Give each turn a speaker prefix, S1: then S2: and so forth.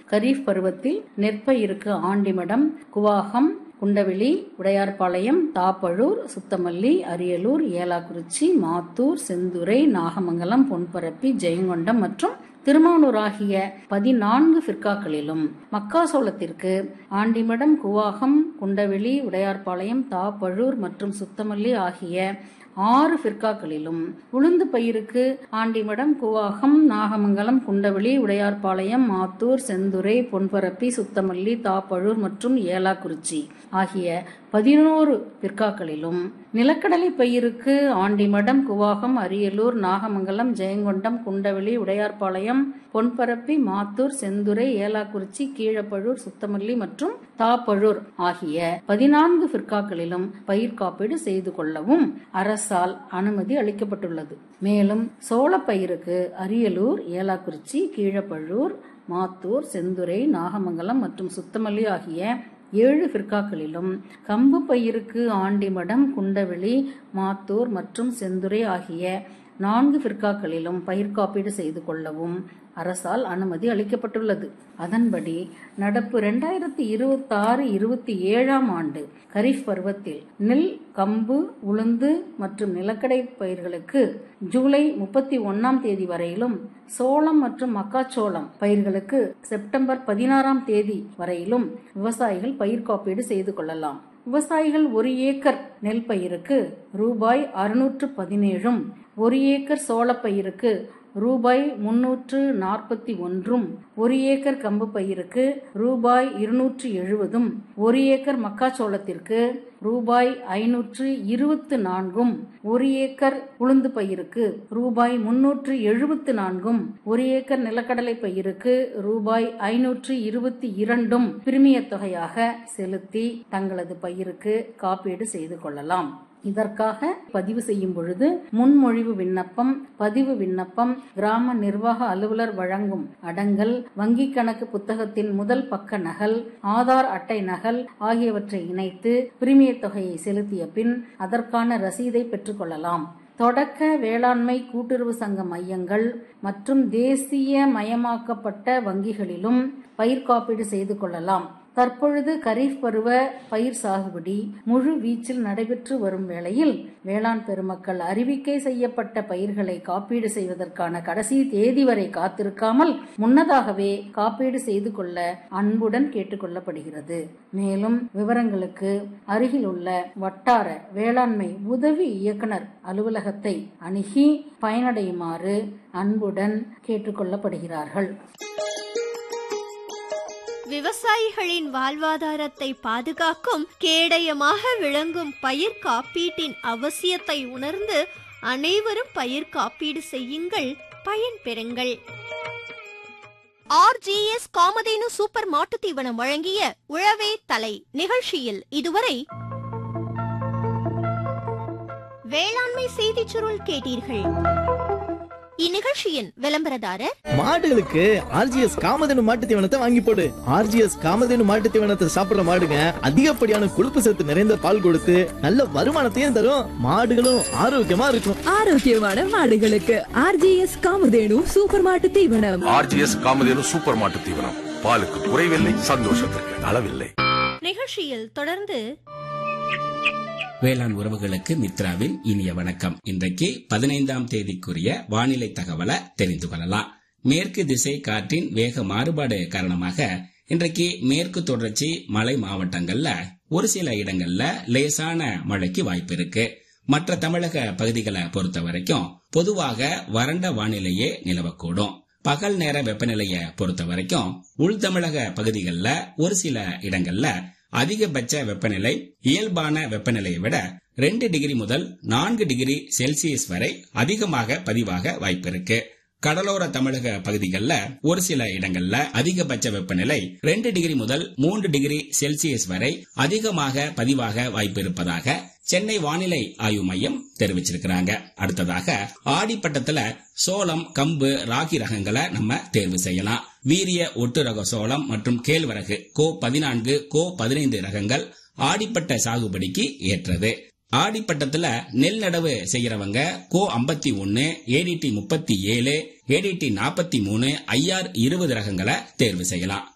S1: கரீஃப் பருவத்தில் நெற்பயிருக்கு ஆண்டிமடம் குவாகம் குண்டவிளி உடையார்பாளையம் தாப்பழூர் சுத்தமல்லி அரியலூர் ஏலாக்குறிச்சி மாத்தூர் செந்துறை நாகமங்கலம் பொன்பரப்பி ஜெயங்கொண்டம் மற்றும் திருமானூர் ஆகிய பதினான்கு பிற்காக்களிலும் மக்காசோளத்திற்கு ஆண்டிமடம் குவாகம் குண்டவெளி உடையார்பாளையம் தாப்பழூர் மற்றும் சுத்தமல்லி ஆகிய ஆறு பிற்காக்களிலும் உளுந்து பயிருக்கு ஆண்டிமடம் குவாகம் நாகமங்கலம் குண்டவெளி உடையார்பாளையம் மாத்தூர் செந்துறை பொன்பரப்பி சுத்தமல்லி தாப்பழூர் மற்றும் ஏலாக்குறிச்சி ஆகிய பதினோரு பிற்காக்களிலும் நிலக்கடலை பயிருக்கு ஆண்டிமடம் குவாகம் அரியலூர் நாகமங்கலம் ஜெயங்கொண்டம் குண்டவெளி உடையார்பாளையம் பொன்பரப்பி மாத்தூர் செந்துறை ஏலாக்குறிச்சி கீழப்பழூர் சுத்தமல்லி மற்றும் தாப்பழூர் ஆகிய பதினான்கு பிற்காக்களிலும் பயிர் காப்பீடு செய்து கொள்ளவும் அரசால் அனுமதி அளிக்கப்பட்டுள்ளது மேலும் சோளப்பயிருக்கு அரியலூர் ஏலாக்குறிச்சி கீழப்பழூர் மாத்தூர் செந்துறை நாகமங்கலம் மற்றும் சுத்தமல்லி ஆகிய ஏழு பிற்காக்களிலும் கம்பு பயிருக்கு ஆண்டிமடம் குண்டவெளி மாத்தூர் மற்றும் செந்துறை ஆகிய நான்கு பிற்காக்களிலும் பயிர் காப்பீடு செய்து கொள்ளவும் அரசால் அனுமதி அளிக்கப்பட்டுள்ளது அதன்படி நடப்பு இரண்டாயிரத்தி இருபத்தி ஆறு இருபத்தி ஏழாம் ஆண்டு கரீஃப் பருவத்தில் நெல் கம்பு உளுந்து மற்றும் நிலக்கடை பயிர்களுக்கு ஜூலை முப்பத்தி ஒன்னாம் தேதி வரையிலும் சோளம் மற்றும் மக்காச்சோளம் பயிர்களுக்கு செப்டம்பர் பதினாறாம் தேதி வரையிலும் விவசாயிகள் பயிர் காப்பீடு செய்து கொள்ளலாம் விவசாயிகள் ஒரு ஏக்கர் நெல் பயிருக்கு ரூபாய் அறுநூற்று பதினேழும் ஒரு ஏக்கர் சோளப்பயிருக்கு ரூபாய் முன்னூற்று நாற்பத்தி ஒன்றும் ஒரு ஏக்கர் கம்பு பயிருக்கு ரூபாய் இருநூற்று எழுபதும் ஒரு ஏக்கர் மக்காச்சோளத்திற்கு ரூபாய் ஐநூற்று இருபத்து நான்கும் ஒரு ஏக்கர் உளுந்து பயிருக்கு ரூபாய் முன்னூற்று எழுபத்து நான்கும் ஒரு ஏக்கர் நிலக்கடலை பயிருக்கு ரூபாய் ஐநூற்று இருபத்தி இரண்டும் பிரிமிய தொகையாக செலுத்தி தங்களது பயிருக்கு காப்பீடு செய்து கொள்ளலாம் இதற்காக பதிவு செய்யும் பொழுது முன்மொழிவு விண்ணப்பம் பதிவு விண்ணப்பம் கிராம நிர்வாக அலுவலர் வழங்கும் அடங்கல் வங்கி கணக்கு புத்தகத்தின் முதல் பக்க நகல் ஆதார் அட்டை நகல் ஆகியவற்றை இணைத்து பிரிமிய தொகையை செலுத்திய பின் அதற்கான ரசீதை பெற்றுக்கொள்ளலாம் தொடக்க வேளாண்மை கூட்டுறவு சங்க மையங்கள் மற்றும் தேசிய மயமாக்கப்பட்ட வங்கிகளிலும் பயிர் காப்பீடு செய்து கொள்ளலாம் தற்பொழுது கரீஃப் பருவ பயிர் சாகுபடி முழு வீச்சில் நடைபெற்று வரும் வேளையில் வேளாண் பெருமக்கள் அறிவிக்கை செய்யப்பட்ட பயிர்களை காப்பீடு செய்வதற்கான கடைசி தேதி வரை காத்திருக்காமல் முன்னதாகவே காப்பீடு செய்து கொள்ள அன்புடன் கேட்டுக்கொள்ளப்படுகிறது மேலும் விவரங்களுக்கு அருகில் உள்ள வட்டார வேளாண்மை உதவி இயக்குனர் அலுவலகத்தை அணுகி பயனடையுமாறு அன்புடன் கேட்டுக்கொள்ளப்படுகிறார்கள்
S2: விவசாயிகளின் வாழ்வாதாரத்தை பாதுகாக்கும் கேடயமாக விளங்கும் பயிர் காப்பீட்டின் அவசியத்தை உணர்ந்து அனைவரும் பயிர் காப்பீடு செய்யுங்கள் பயன் பெறுங்கள் ஆர்ஜிஎஸ் காமதேனு சூப்பர் மாட்டுத் தீவனம் வழங்கிய உழவே தலை நிகழ்ச்சியில் இதுவரை வேளாண்மை செய்திச் சுருள் கேட்டீர்கள் இந்நிகழ்ச்சியின் விளம்பரதாரர்
S3: மாடுகளுக்கு ஆர்ஜிஎஸ் காமதேனு மாட்டு தீவனத்தை வாங்கி போடு ஆர்ஜிஎஸ் காமதேனு மாட்டு தீவனத்தை சாப்பிடுற மாடுங்க அதிகப்படியான கொழுப்பு சத்து நிறைந்த பால் கொடுத்து நல்ல வருமானத்தையும் தரும் மாடுகளும் ஆரோக்கியமா இருக்கும்
S4: ஆரோக்கியமான மாடுகளுக்கு ஆர்ஜிஎஸ் காமதேனு சூப்பர் மாட்டு தீவனம்
S5: ஆர்ஜிஎஸ் காமதேனு சூப்பர் மாட்டு தீவனம் பாலுக்கு குறைவில்லை சந்தோஷத்திற்கு அளவில்லை
S2: நிகழ்ச்சியில் தொடர்ந்து
S6: வேளாண் உறவுகளுக்கு மித்ராவின் இனிய வணக்கம் இன்றைக்கு பதினைந்தாம் தேதிக்குரிய வானிலை தகவலை தெரிந்து கொள்ளலாம் மேற்கு திசை காற்றின் வேக மாறுபாடு காரணமாக இன்றைக்கு மேற்கு தொடர்ச்சி மலை மாவட்டங்கள்ல ஒரு சில இடங்கள்ல லேசான மழைக்கு வாய்ப்பு இருக்கு மற்ற தமிழக பகுதிகளை பொறுத்த வரைக்கும் பொதுவாக வறண்ட வானிலையே நிலவக்கூடும் பகல் நேர வெப்பநிலையை பொறுத்த வரைக்கும் உள் தமிழக பகுதிகளில் ஒரு சில இடங்கள்ல அதிகபட்ச வெப்பநிலை இயல்பான வெப்பநிலையை விட ரெண்டு டிகிரி முதல் நான்கு டிகிரி செல்சியஸ் வரை அதிகமாக பதிவாக வாய்ப்பு இருக்கு கடலோர தமிழக பகுதிகளில் ஒரு சில இடங்கள்ல அதிகபட்ச வெப்பநிலை ரெண்டு டிகிரி முதல் மூன்று டிகிரி செல்சியஸ் வரை அதிகமாக பதிவாக வாய்ப்பு இருப்பதாக சென்னை வானிலை ஆய்வு மையம் தெரிவிச்சிருக்கிறாங்க அடுத்ததாக ஆடிப்பட்டத்துல சோளம் கம்பு ராகி ரகங்களை நம்ம தேர்வு செய்யலாம் வீரிய ஒட்டு ரக சோளம் மற்றும் கேழ்வரகு கோ பதினான்கு கோ பதினைந்து ரகங்கள் ஆடிப்பட்ட சாகுபடிக்கு ஏற்றது ஆடிப்பட்டத்துல நெல் நடவு செய்யறவங்க கோ ஐம்பத்தி ஒன்னு ஏடிடி முப்பத்தி ஏழு ஏடிடி நாற்பத்தி மூணு ஐஆர் இருபது ரகங்களை தேர்வு செய்யலாம்